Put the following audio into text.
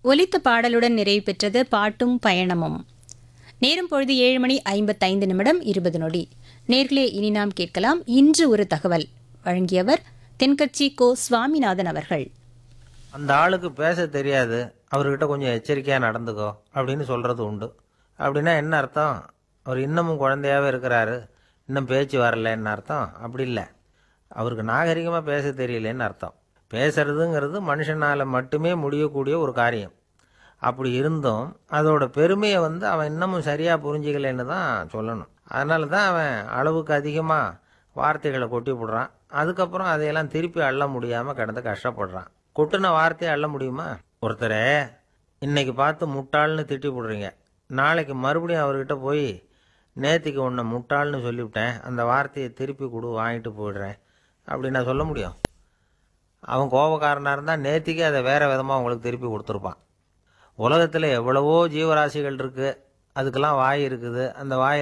ஒலித்த பாடலுடன் நிறைவு பெற்றது பாட்டும் பயணமும் நேரம் பொழுது ஏழு மணி ஐம்பத்தைந்து நிமிடம் இருபது நொடி நேர்களே இனி நாம் கேட்கலாம் இன்று ஒரு தகவல் வழங்கியவர் தென்கட்சி கோ சுவாமிநாதன் அவர்கள் அந்த ஆளுக்கு பேச தெரியாது அவர்கிட்ட கொஞ்சம் எச்சரிக்கையாக நடந்துக்கோ அப்படின்னு சொல்கிறது உண்டு அப்படின்னா என்ன அர்த்தம் அவர் இன்னமும் குழந்தையாவே இருக்கிறாரு இன்னும் பேச்சு வரலன்னு அர்த்தம் அப்படி இல்லை அவருக்கு நாகரிகமாக பேச தெரியலன்னு அர்த்தம் பேசுறதுங்கிறது மனுஷனால் மட்டுமே முடியக்கூடிய ஒரு காரியம் அப்படி இருந்தும் அதோட பெருமையை வந்து அவன் இன்னமும் சரியாக புரிஞ்சிக்கலைன்னு தான் சொல்லணும் அதனால தான் அவன் அளவுக்கு அதிகமாக வார்த்தைகளை கொட்டி போடுறான் அதுக்கப்புறம் அதையெல்லாம் திருப்பி அள்ள முடியாமல் கிடந்து கஷ்டப்படுறான் கொட்டின வார்த்தையை அள்ள முடியுமா ஒருத்தரை இன்னைக்கு பார்த்து முட்டாள்னு திட்டி போடுறீங்க நாளைக்கு மறுபடியும் அவர்கிட்ட போய் நேத்திக்கு உன்னை முட்டாள்னு சொல்லிவிட்டேன் அந்த வார்த்தையை திருப்பி கொடு வாங்கிட்டு போயிடுறேன் அப்படி நான் சொல்ல முடியும் அவன் கோபக்காரனாக இருந்தால் நேத்திக்கு அதை வேற விதமாக உங்களுக்கு திருப்பி கொடுத்துருப்பான் உலகத்தில் எவ்வளவோ ஜீவராசிகள் இருக்குது அதுக்கெல்லாம் வாய் இருக்குது அந்த வாயை